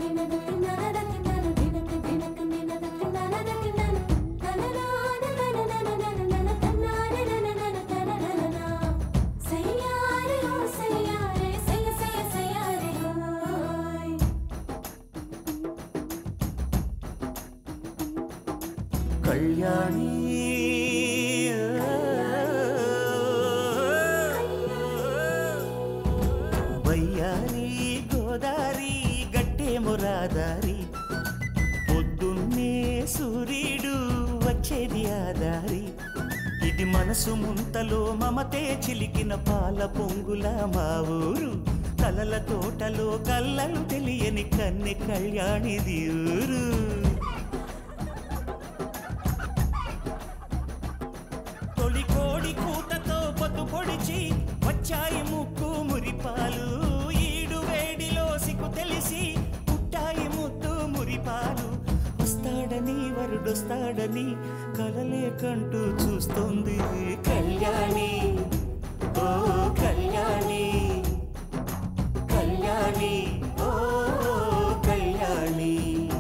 కళ్యాణి వయ్యారి గోదారి గట్టే మురాదారి పొద్దున్నే సూర్యుడు వచ్చేది ఆదారి ఇది మనసు ముంతలో మమతే చిలికిన పాల పొంగుల మా ఊరు కలల తోటలో కళ్ళలు తెలియని కన్నె కళ్యాణిది ఊరు తొలి కోడి కూతతో పొద్దు పొడిచి వచ్చాయి ముక్కు మురిపాలు ఈడు వేడిలో సిగ్గు తెలిసి పుట్టాయి ముద్దు మురిపాలు వస్తాడని వరుడొస్తాడని కలలే కంటూ చూస్తోంది కళ్యాణి ఓ కళ్యాణి కళ్యాణి ఓ కళ్యాణి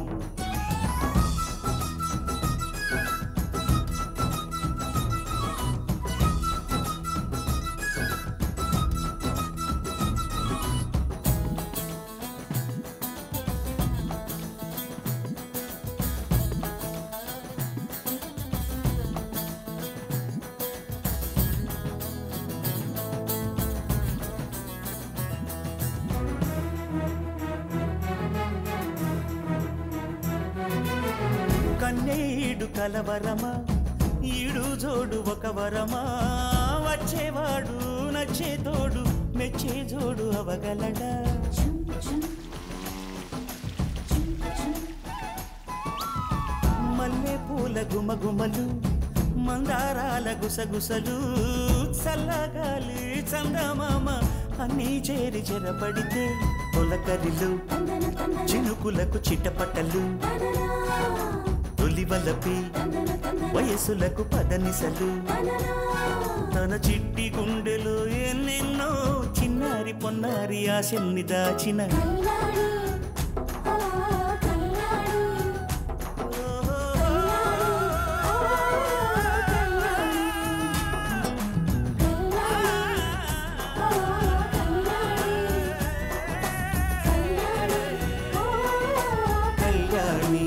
కన్నేడు కలవరమా ఈడు జోడు ఒక వరమా వచ్చేవాడు నచ్చే తోడు మెచ్చే జోడు అవగలడా మల్లె పూల గుమగుమలు మందారాల గుసగుసలు చల్లగాలి చందమామ అన్నీ చేరి చెరపడితే తొలకరిలు చినుకులకు చిటపటలు తొలివలపి వయసులకు పదనిసలు తన చిట్టి గుండెలో ఎన్నెన్నో చిన్నారి పొన్నారి ఆశల్ని దాచిన కళ్యాణి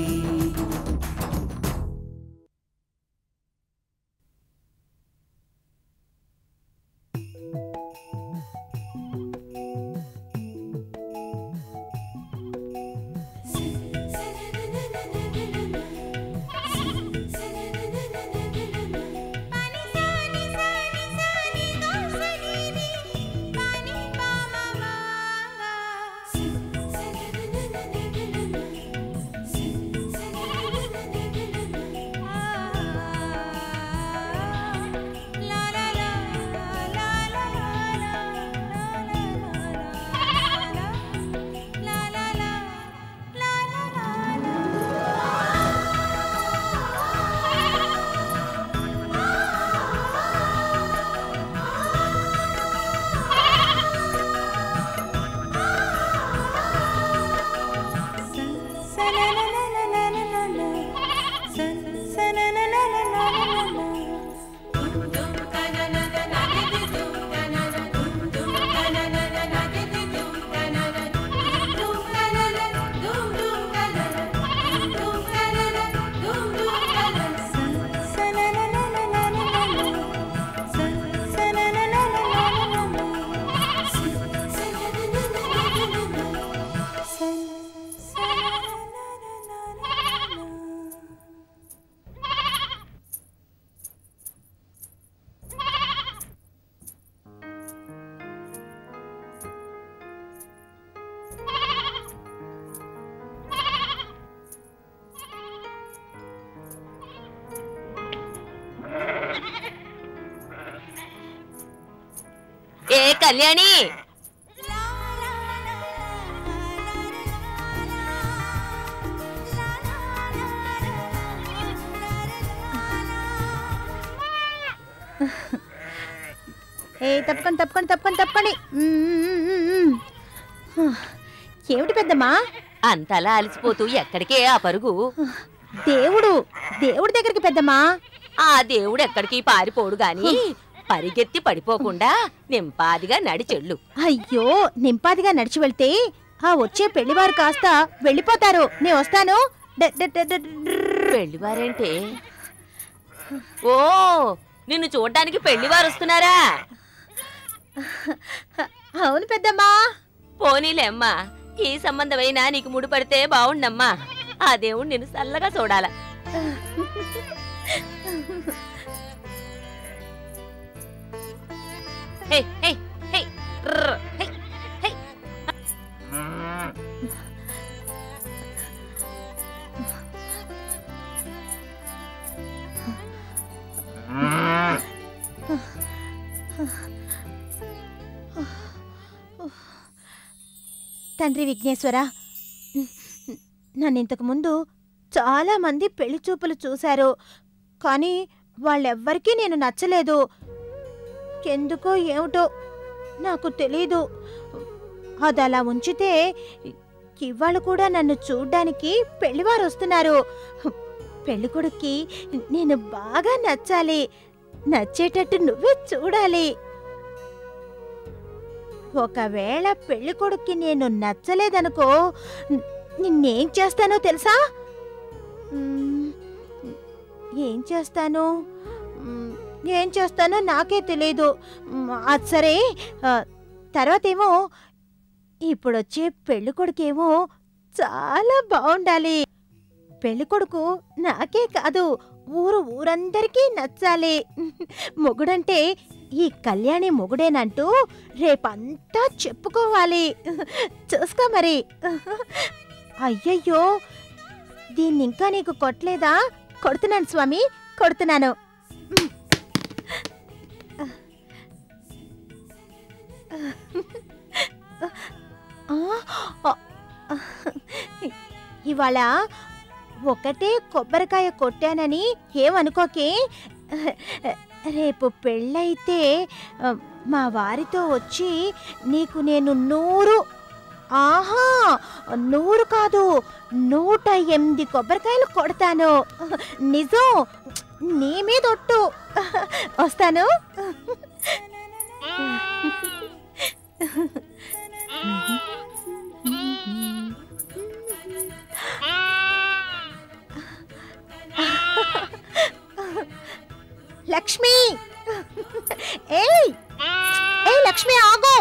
ఏ కళ్యాణి ఏ తప్పకండి తప్పకండి తప్పకండి తప్పకండి మ్మ్, మ్మ్, మ్మ్, మ్మ్. ఏమిటి పెద్దమ్మా అంతలా అలసిపోతూ ఎక్కడికే ఆ పరుగు దేవుడు దేవుడి దగ్గరికి పెద్దమ్మా ఆ దేవుడు ఎక్కడికి పారిపోడు గాని పరిగెత్తి పడిపోకుండా నింపాదిగా నడిచెళ్ళు అయ్యో నింపాదిగా నడిచి వెళ్తే ఆ వచ్చే పెళ్లివారు కాస్త వెళ్ళిపోతారు నేను వస్తాను డ- డ- డ- డ- డ్రర్. పెళ్లివారేంటే ఓ నిన్ను చూడ్డానికి పెళ్లివారు వస్తున్నారా అవును పెద్దమ్మా పోనీలే అమ్మా ఈ సంబంధమైన నీకు ముడిపడితే బావుండమ్మా ఆ దేవుడు నిన్ను చల్లగా చూడాల హే, హే, హే, ర్ర్, హే, హే. తండ్రి విఘ్నేశ్వర నన్ను ఇంతకు ముందు చాలా మంది పెళ్లి చూపులు చూశారు కానీ వాళ్ళెవ్వరికీ నేను నచ్చలేదు ఎందుకో ఏమిటో నాకు తెలీదు అది అలా ఉంచితే ఇవాళ కూడా నన్ను చూడ్డానికి పెళ్లివారు వస్తున్నారు పెళ్లి కొడుక్కి నేను బాగా నచ్చాలి నచ్చేటట్టు నువ్వే చూడాలి ఒకవేళ పెళ్లి కొడుక్కి నేను నచ్చలేదనుకో న్- నిన్నేం చేస్తానో తెలుసా మ్మ్, ఏం చేస్తాను మ్మ్, ఏం చేస్తానో నాకే తెలియదు మ్మ్, అది సరే ఆ, తర్వాతేమో ఇప్పుడొచ్చే పెళ్లి కొడుకేమో చాలా బాగుండాలి పెళ్లి కొడుకు నాకే కాదు ఊరు ఊరందరికీ నచ్చాలి మొగుడంటే ఈ కళ్యాణి మొగుడేనంటూ రేపంతా చెప్పుకోవాలి చూసుకో మరి అయ్యయ్యో దీన్ని ఇంకా నీకు కొట్టలేదా కొడుతున్నాను స్వామి కొడుతున్నాను ఆ, ఇవాళ ఒకటే కొబ్బరికాయ కొట్టానని ఏమనుకోకే రేపు పెళ్ళైతే ఆ, మా వారితో వచ్చి నీకు నేను నూరు ఆహా నూరు కాదు నూట ఎనిమిది కొబ్బరికాయలు కొడతాను నిజం నీ మీద ఒట్టు వస్తాను లక్ష్మి ఏయ్ ఏయ్ లక్ష్మి ఆగు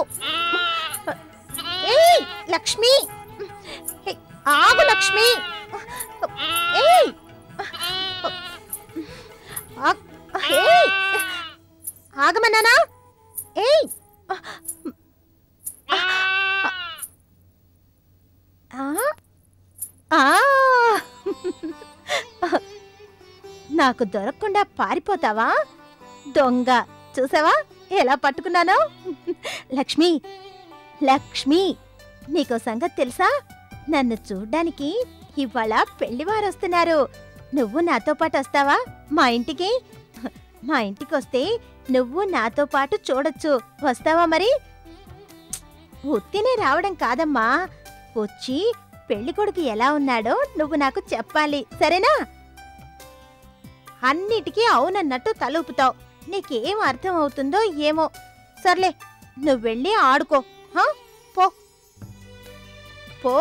ఏయ్ లక్ష్మి ఏయ్, ఆగు లక్ష్మి ఏయ్ ఆగ్- ఏయ్ ఆగమన్నానా ఏయ్ ఆ ఆ నాకు దొరకకుండా పారిపోతావా దొంగ చూసావా ఎలా పట్టుకున్నానో లక్ష్మి లక్ష్మి నీకో సంగతి తెలుసా నన్ను చూడ్డానికి ఇవాళ పెళ్లివారు వస్తున్నారు నువ్వు నాతో పాటు వస్తావా మా ఇంటికి మా ఇంటికి వస్తే నువ్వు నాతో పాటు చూడొచ్చు వస్తావా మరి ఉత్తినే రావడం కాదమ్మా వచ్చి పెళ్లి కొడుకు ఎలా ఉన్నాడో నువ్వు నాకు చెప్పాలి సరేనా అన్నిటికీ అవునన్నట్టు తలుపుతావు నీకేం అర్థం అవుతుందో ఏమో సర్లే నువ్వు వెళ్ళి ఆడుకో హా? పో పో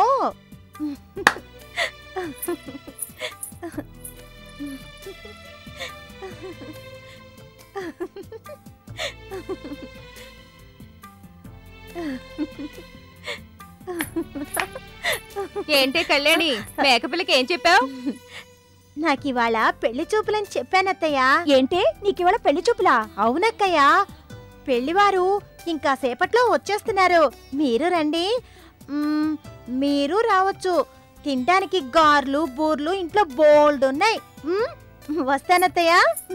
ఏంటే కళ్యాణి మేకపిల్లకి ఏం చెప్పావు నాకివాళ పెళ్లి చూపులని చెప్పానత్తయ్యా ఏంటే నీకివాళ పెళ్లి చూపులా అవునక్కయ్యా పెళ్లివారు ఇంకా సేపట్లో వచ్చేస్తున్నారు మీరు రండి మ్మ్, మీరు రావచ్చు తినడానికి గార్లు బూర్లు ఇంట్లో బోల్డ్ ఉన్నాయి మ్మ్, వస్తానత్తయ్యా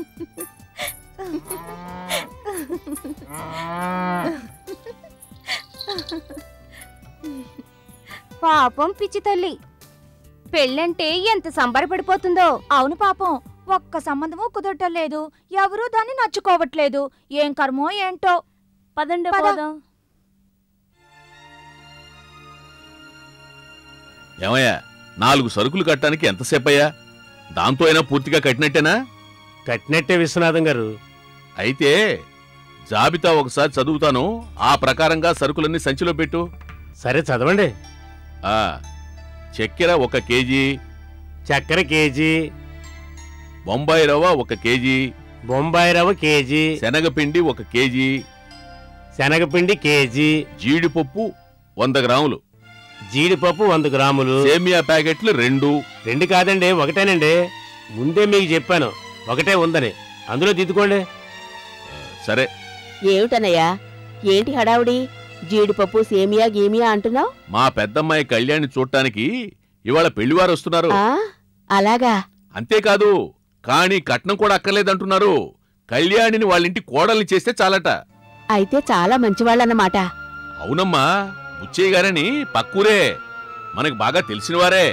పాపం పిచ్చి తల్లి పెళ్ళంటే ఎంత సంబరపడిపోతుందో అవును పాపం ఒక్క సంబంధము కుదరటం లేదు ఎవరూ దాన్ని నచ్చుకోవట్లేదు ఏం కర్మో ఏంటో పదండి పద. పోదాం ఏమయ్యా నాలుగు సరుకులు కట్టడానికి ఎంతసేపయ్యా దాంతో అయినా పూర్తిగా కట్టినట్టేనా కట్టినట్టే విశ్వనాథం గారు అయితే జాబితా ఒకసారి చదువుతాను ఆ ప్రకారంగా సరుకులన్నీ సంచిలో పెట్టు సరే చదవండి ఆ చక్కెర ఒక కేజీ చక్కెర కేజీ బొంబాయి రవ్వ ఒక కేజీ బొంబాయి రవ్వ కేజీ శనగపిండి ఒక కేజీ శనగపిండి కేజీ జీడిపప్పు వంద గ్రాములు జీడిపప్పు వంద గ్రాములు సేమియా ప్యాకెట్లు రెండు రెండు కాదండి ఒకటేనండి ముందే మీకు చెప్పాను ఒకటే ఉందని అందులో దిద్దుకోండి సరే ఏమిటనయ్యా ఏంటి హడావుడి జీడిపప్పు సేమియా గీమియా అంటున్నావు మా పెద్దమ్మాయి కళ్యాణి చూడటానికి ఇవాళ పెళ్లివారు వస్తున్నారు అలాగా అంతేకాదు కానీ కట్నం కూడా అక్కర్లేదంటున్నారు కళ్యాణిని వాళ్ళింటి కోడల్ని చేస్తే చాలట అయితే చాలా మంచివాళ్ళన్నమాట అవునమ్మా బుచ్చయ్య గారని పక్కూరే మనకు బాగా తెలిసినవారే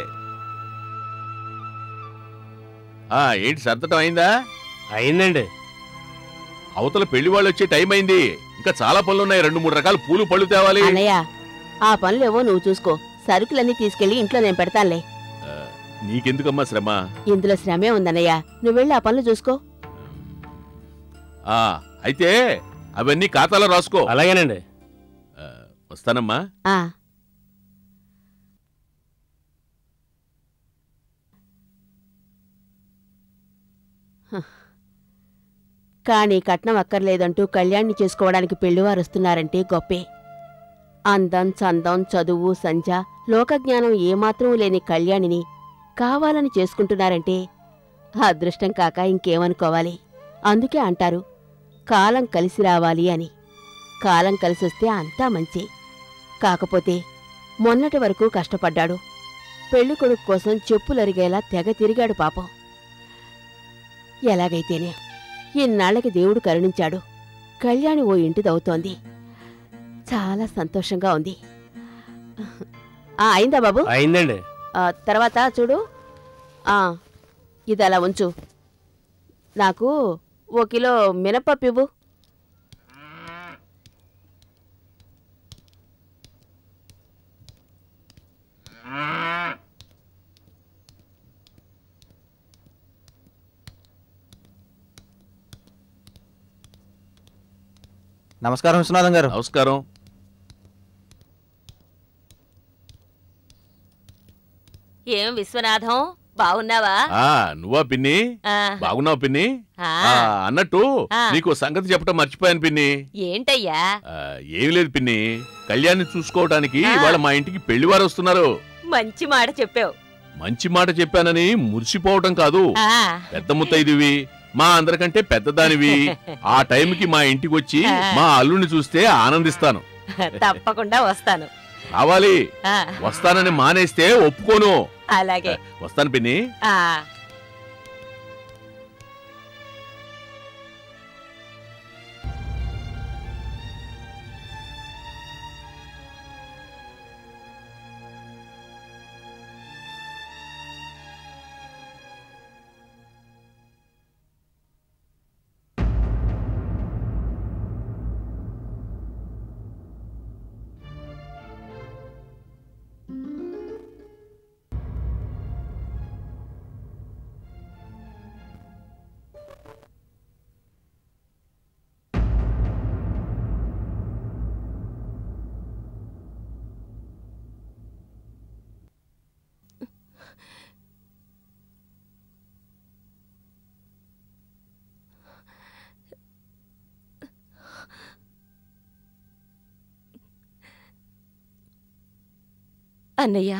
ఆ ఏంటి సర్దటం అయిందా అయిందండి అవతల పెళ్లి వాళ్ళు వచ్చే టైం అయింది ఇంకా చాలా పనులున్నాయి రెండు మూడు రకాల పూలు పళ్ళు తేవాలి అన్నయ్య ఆ పనులేవో నువ్వు చూసుకో సరుకులన్నీ తీసుకెళ్లి ఇంట్లో నేను పెడతానులే ఆ, నీకెందుకమ్మా శ్రమ ఇందులో శ్రమే ఉందన్నయ్య నువ్వు వెళ్ళి ఆ పనులు చూసుకో ఆ అయితే అవన్నీ ఖాతాలో రాసుకో అలాగేనండి ఆ, వస్తానమ్మా ఆ హ. కానీ కట్నం అక్కర్లేదంటూ కళ్యాణ్ణి చేసుకోవడానికి పెళ్లివారు వస్తున్నారంటే గొప్పే అందం చందం చదువు సంధ్య లోకజ్ఞానం ఏమాత్రం లేని కళ్యాణిని కావాలని చేసుకుంటున్నారంటే అదృష్టం కాక ఇంకేమనుకోవాలి అందుకే అంటారు కాలం కలిసి రావాలి అని కాలం కలిసొస్తే అంతా మంచి కాకపోతే మొన్నటి వరకు కష్టపడ్డాడు పెళ్లి కొడుకు కోసం చెప్పులరిగేలా తెగ తిరిగాడు పాపం ఎలాగైతేనే ఇన్నాళ్లకి దేవుడు కరుణించాడు కళ్యాణి ఓ ఇంటిదవుతోంది చాలా సంతోషంగా ఉంది ఆ అయిందా బాబు అయిందండి ఆ, తర్వాత చూడు ఆ, ఇది అలా ఉంచు నాకు ఓ కిలో మినపప్పు ఇవ్వు నమస్కారం విశ్వనాథం గారు నమస్కారం ఏం విశ్వనాథం బాగున్నావా ఆ నువ్వా పిన్ని ఆ, బాగున్నావు పిన్ని ఆ, ఆ అన్నట్టు ఆ. నీకు ఓ సంగతి చెప్పడం మర్చిపోయాను పిన్ని ఏంటయ్యా ఆ, ఏమీ లేదు పిన్ని కళ్యాణ్ని చూసుకోవడానికి ఆ. ఇవాళ మా ఇంటికి పెళ్లివారు వస్తున్నారు మంచి మాట చెప్పావు మంచి మాట చెప్పానని మురిసిపోవటం కాదు ఆ, పెద్ద ముత్తైదువి మా అందరికంటే పెద్దదానివి ఆ టైంకి మా ఇంటికి వచ్చి ఆ. మా అల్లుని చూస్తే ఆనందిస్తాను తప్పకుండా వస్తాను రావాలి ఆ, వస్తానని మానేస్తే ఒప్పుకోను అలాగే వస్తాను పిన్ని ఆ అన్నయ్య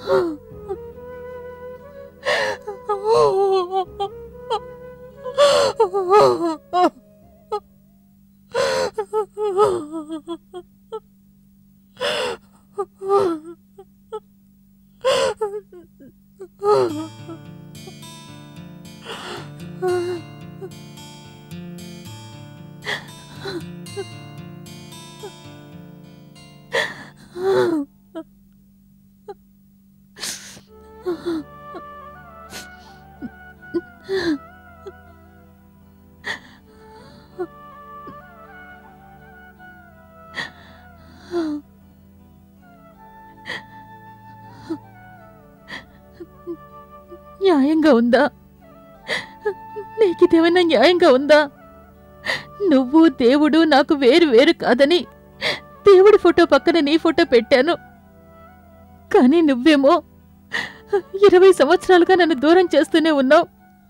న్యాయంగా ఉందా నీకిదేమైనా న్యాయంగా ఉందా నువ్వు దేవుడు నాకు వేరు వేరు కాదని దేవుడి ఫోటో పక్కన నీ ఫోటో పెట్టాను కానీ నువ్వేమో ఇరవై సంవత్సరాలుగా నన్ను దూరం చేస్తూనే ఉన్నావు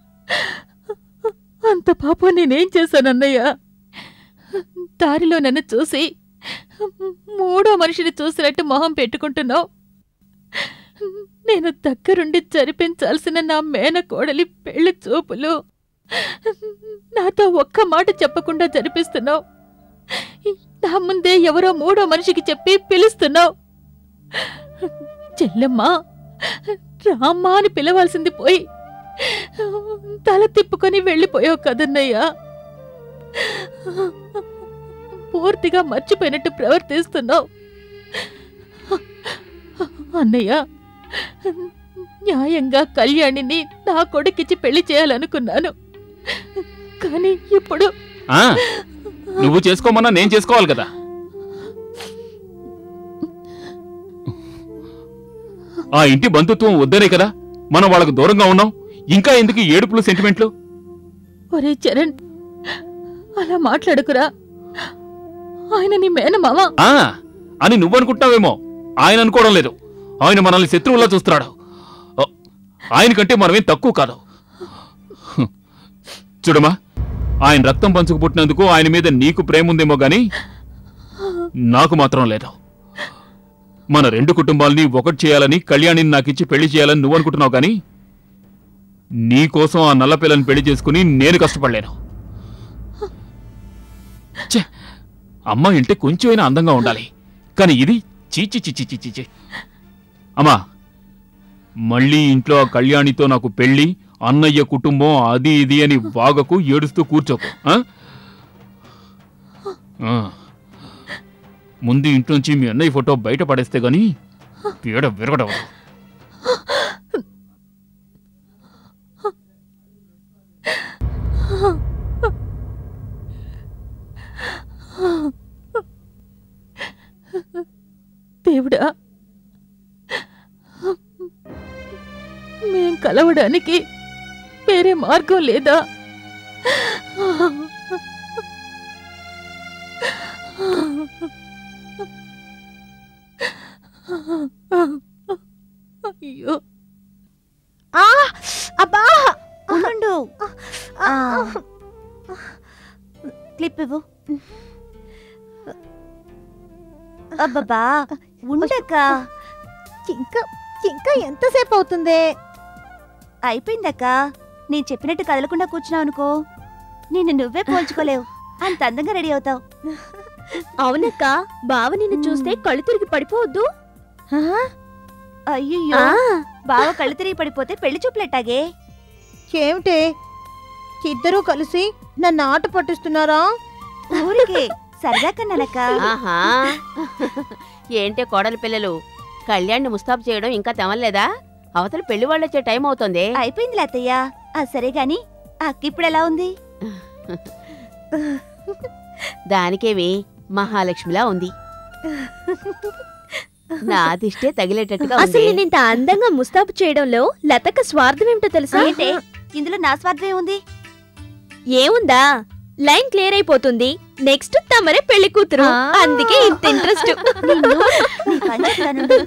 అంత పాపం నేనేం చేశానన్నయ్య దారిలో నన్ను చూసి మూడో మనిషిని చూసినట్టు మొహం పెట్టుకుంటున్నావు నేను దగ్గరుండి జరిపించాల్సిన నా మేనకోడలి పెళ్లి చూపులు నాతో ఒక్క మాట చెప్పకుండా జరిపిస్తున్నావు నా ముందే ఎవరో మూడో మనిషికి చెప్పి పిలుస్తున్నావు చెల్లెమ్మా రామ్మా అని పిలవాల్సింది పోయి తల తిప్పుకొని వెళ్ళిపోయావు కదన్నయ్యా పూర్తిగా మర్చిపోయినట్టు ప్రవర్తిస్తున్నావు అన్నయ్య న్యాయంగా కళ్యాణిని నా కొడుకిచ్చి పెళ్లి చేయాలనుకున్నాను కానీ ఇప్పుడు ఆ, నువ్వు చేసుకోమన్నా నేను చేసుకోవాలి కదా ఆ ఇంటి బంధుత్వం వద్దనే కదా మనం వాళ్ళకు దూరంగా ఉన్నాం ఇంకా ఎందుకు ఈ ఏడుపులు సెంటిమెంట్లు ఒరే చరణ్ అలా మాట్లాడుకురా ఆయన నీ మేనమామ ఆ అని నువ్వనుకుంటున్నావేమో ఆయన అనుకోవడం లేదు ఆయన మనల్ని శత్రువులా చూస్తున్నాడు ఓ, ఆయనకంటే మనమేం తక్కువ కాదు హ్మ్. చూడమ్మా ఆయన రక్తం పంచుకు పుట్టినందుకు ఆయన మీద నీకు ప్రేమ ఉందేమో గాని నాకు మాత్రం లేదు మన రెండు కుటుంబాలని ఒకటి చేయాలని కళ్యాణిని నాకిచ్చి పెళ్లి చేయాలని నువ్వు అనుకుంటున్నావు కానీ నీ కోసం ఆ నల్ల పిల్లని పెళ్లి చేసుకుని నేను కష్టపడలేను ఛే, అమ్మ ఇంటే కొంచెమైనా అందంగా ఉండాలి కానీ ఇది చీచి చిచి చిచి చి అమ్మా మళ్ళీ ఇంట్లో ఆ కళ్యాణితో నాకు పెళ్లి అన్నయ్య కుటుంబం అది ఇది అని వాగకు ఏడుస్తూ కూర్చోకు ఆ? ఆ. ముందు ఇంట్లోంచి మీ అన్నయ్య ఫోటో బయట పడేస్తే గాని పీడ విరగడవదు దేవుడా మేం కలవడానికి వేరే మార్గం లేదా అయ్యో ఆ అబ్బా ఉండు ఆ. క్లిప్ ఇవ్వు అబ్బబ్బా ఉండక్క ఇంకా ఇంకా ఎంతసేపు అవుతుంది అయిపోయిందక్క నేను చెప్పినట్టు కదలకుండా కూర్చున్నావు అనుకో నిన్ను నువ్వే పోల్చుకోలేవు అంత అందంగా రెడీ అవుతావు అవునక్క బావ నిన్ను చూస్తే కళ్ళు తిరిగి పడిపోవద్దు ఆ? అయ్యో బావ కళ్ళు తిరిగి పడిపోతే పెళ్లి చూపులెట్టాగే ఏమిటి ఇద్దరూ కలిసి నన్ను ఆట పట్టిస్తున్నారా ఊరికే సరదా కన్నానక్క ఆహా ఏంటే కోడలి పిల్లలు కళ్యాణ్ని ముస్తాబు చేయడం ఇంకా తెమలేదా అవతల పెళ్లి వాళ్ళు వచ్చే టైం అవుతుంది అయిపోయింది అత్తయ్య ఆ సరే గాని అక్క ఇప్పుడు ఎలా ఉంది దానికేమి మహాలక్ష్మిలా ఉంది నా దిష్టే తగిలేటట్టుగా అసలు ఉంది నేను ఇంత అందంగా ముస్తాబు చేయడంలో లతక స్వార్థం ఏమిటో తెలుసా ఏంటే ఇందులో నా స్వార్థం ఏముంది ఏముందా లైన్ క్లియర్ అయిపోతుంది నెక్స్ట్ తమరే పెళ్లి కూతురు ఆ. అందుకే ఇంత ఇంట్రెస్ట్ నిన్ను నీ పని చెప్తానుండు.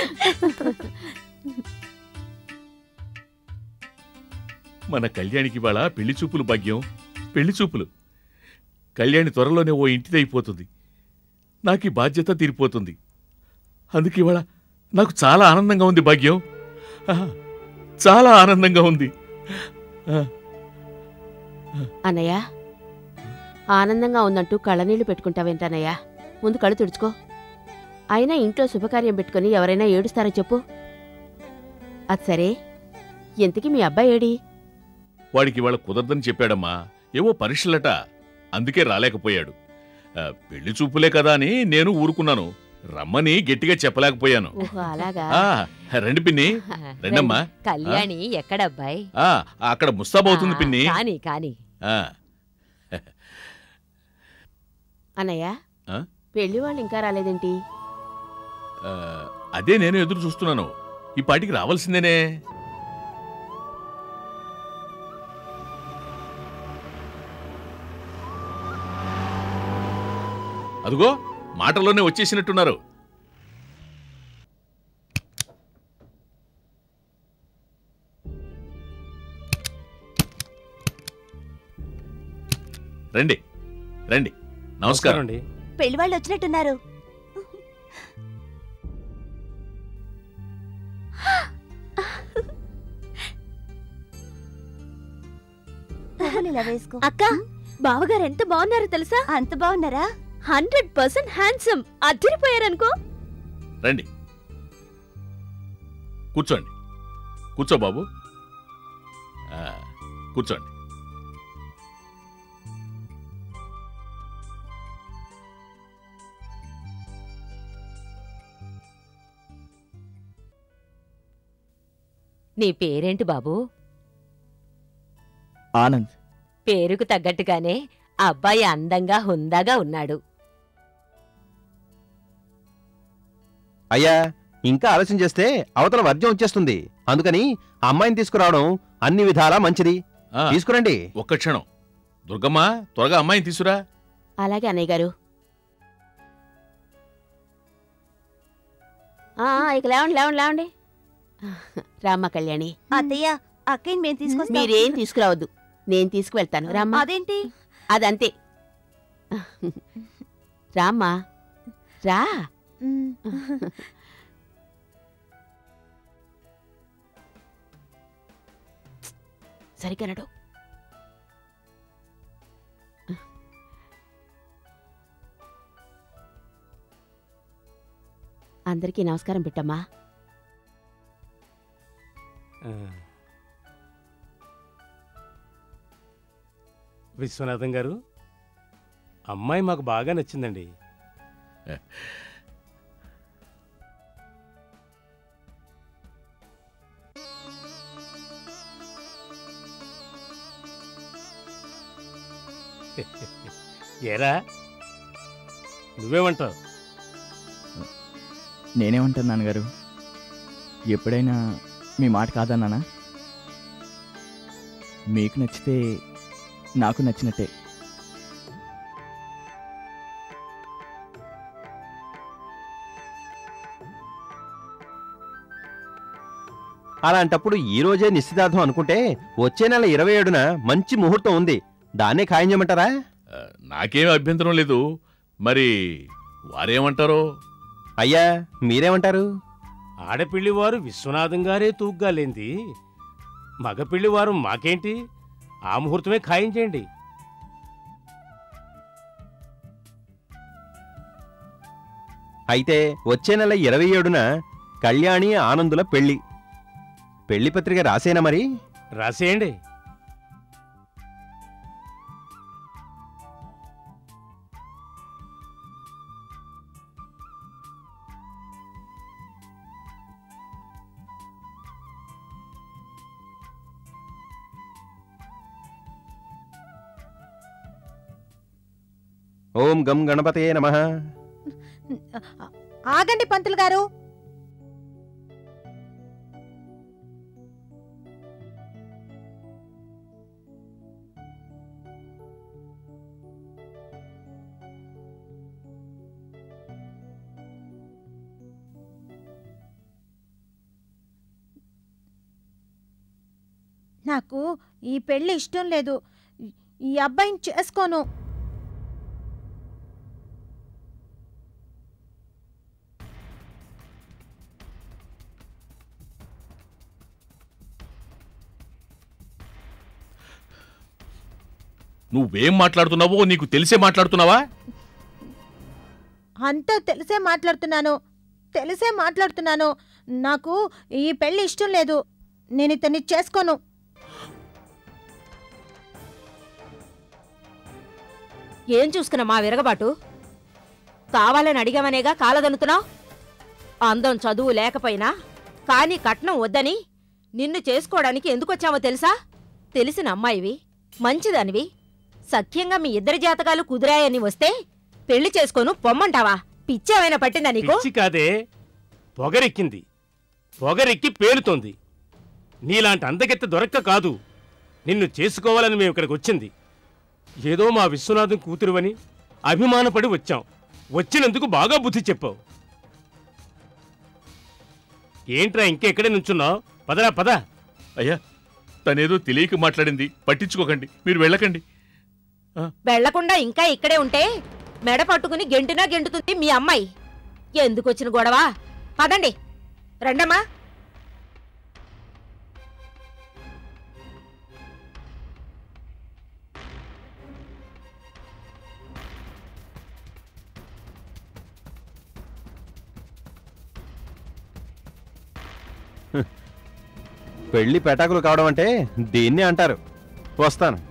మన కళ్యాణికి ఇవాళ పెళ్లి చూపులు భాగ్యం పెళ్లి చూపులు కళ్యాణి త్వరలోనే ఓ ఇంటిదైపోతుంది నాకు ఈ బాధ్యత తీరిపోతుంది అందుకే ఇవాళ నాకు చాలా ఆనందంగా ఉంది భాగ్యం ఆ, చాలా ఆనందంగా ఉంది ఆ, అన్నయ్య ఆనందంగా ఉందంటూ కళ్ళనీళ్లు పెట్టుకుంటావేంటన్నయ్య ముందు కళ్ళు తుడుచుకో అయినా ఇంట్లో శుభకార్యం పెట్టుకొని ఎవరైనా ఏడుస్తారో చెప్పు అది సరే ఎంతకి మీ అబ్బాయి ఏడి వాడికి ఇవాళ కుదరదని చెప్పాడమ్మా ఏవో పరీక్షలట అందుకే రాలేకపోయాడు ఆ, పెళ్లి చూపులే కదా అని నేను ఊరుకున్నాను రమ్మని గట్టిగా చెప్పలేకపోయాను ఓహో అలాగా ఆ, రండి పిన్ని రండమ్మా కళ్యాణి ఎక్కడబ్బాయి ఆ, అక్కడ ముస్తాబవుతుంది పిన్ని కాని కాని ఆ, అన్నయ్య ఆ? పెళ్లి వాళ్ళు ఇంకా రాలేదేంటి ఆ, అదే నేను ఎదురు చూస్తున్నాను ఈ పాటికి రావాల్సిందేనే అదిగో మాటల్లోనే వచ్చేసినట్టున్నారు రండి రండి నమస్కారం అండి పెళ్లి వాళ్ళు వచ్చినట్టున్నారు ఇలా వేసుకో అక్క బావగారు ఎంత బాగున్నారో తెలుసా అంత బాగున్నారా హండ్రెడ్ పర్సెంట్ హ్యాండ్సమ్ అదిరిపోయారనుకో రండి కూర్చోండి కూర్చో బాబు ఆ, కూర్చోండి నీ పేరేంటి బాబు ఆనంద్ పేరుకు తగ్గట్టుగానే అబ్బాయి అందంగా హుందాగా ఉన్నాడు అయ్యా ఇంకా ఆలస్యం చేస్తే అవతల వర్జం వచ్చేస్తుంది అందుకని అమ్మాయిని తీసుకురావడం అన్ని విధాలా మంచిది ఆ, తీసుకురండి ఒక్క క్షణం దుర్గమ్మ త్వరగా అమ్మాయిని తీసురా అలాగే అన్నయ్య గారు ఆ, ఆ, ఇక లేవండి లేవండి లేవండి రామ్మ కళ్యాణి అత్తయ్య అక్కయ్యని మేము తీసుకొస్తాం మీరేం తీసుకురావద్దు నేను తీసుకువెళ్తాను రామ్మా అదేంటి అదంతే రామ్మా రా మ్, సరిగ్గా నడు అందరికీ నమస్కారం పెట్టమ్మా ఆ. విశ్వనాథం గారు అమ్మాయి మాకు బాగా నచ్చిందండి ఏరా నువ్వేమంటావు నేనేమంటాను నాన్నగారు ఎప్పుడైనా మీ మాట కాదన్నానా మీకు నచ్చితే నాకు నచ్చినట్టే అలాంటప్పుడు ఈ రోజే నిశ్చితార్థం అనుకుంటే వచ్చే నెల ఇరవై ఏడున మంచి ముహూర్తం ఉంది దాన్నే ఖాయం చేయమంటారా ఆ, నాకేం అభ్యంతరం లేదు మరి వారేమంటారో అయ్యా మీరేమంటారు ఆడపిల్లివారు విశ్వనాథం గారే తూగ్గాలేంది మగపిల్లివారు మాకేంటి ఆ ముహూర్తమే ఖాయం చేయండి అయితే వచ్చే నెల ఇరవై ఏడున కళ్యాణి ఆనందుల పెళ్లి పెళ్లి పత్రిక రాసేనా మరి రాసేయండి ఓం గం గణపతయే నమ ఆగండి పంతులు గారు నాకు ఈ పెళ్లి ఇష్టం లేదు ఈ అబ్బాయిని చేసుకోను నువ్వేం మాట్లాడుతున్నావో నీకు తెలిసే మాట్లాడుతున్నావా అంతా తెలిసే మాట్లాడుతున్నాను తెలిసే మాట్లాడుతున్నాను నాకు ఈ పెళ్లి ఇష్టం లేదు నేను ఇతన్ని చేసుకోను ఏం చూసుకున్నా మా విరగబాటు కావాలని అడిగామనేగా కాలదనుతున్నావు అందం చదువు లేకపోయినా కానీ కట్నం వద్దని నిన్ను చేసుకోవడానికి ఎందుకు వచ్చామో తెలుసా తెలిసిన అమ్మాయివి మంచిదానివి సఖ్యంగా మీ ఇద్దరి జాతకాలు కుదిరాయని వస్తే పెళ్లి చేసుకోను పొమ్మంటావా పిచ్చేమైనా పట్టిందా నీకు పిచ్చి కాదే పొగరెక్కింది పొగరెక్కి పేలుతోంది నీలాంటి అందగెత్త దొరక్క కాదు నిన్ను చేసుకోవాలని మేము ఇక్కడికి వచ్చింది ఏదో మా విశ్వనాథం కూతురువని అభిమానపడి వచ్చాం వచ్చినందుకు బాగా బుద్ధి చెప్పావు ఏంట్రా ఇంకెక్కడే నుంచున్నావు పదరా పద అయ్యా తనేదో తెలియక మాట్లాడింది పట్టించుకోకండి మీరు వెళ్ళకండి వెళ్లకుండా ఇంకా ఇక్కడే ఉంటే మెడ పట్టుకుని గెంటినా గెంటుతుంది మీ అమ్మాయి ఎందుకొచ్చిన గొడవ పదండి రండమ్మా పెళ్లి పెటాకులు కావడం అంటే దీన్నే అంటారు వస్తాను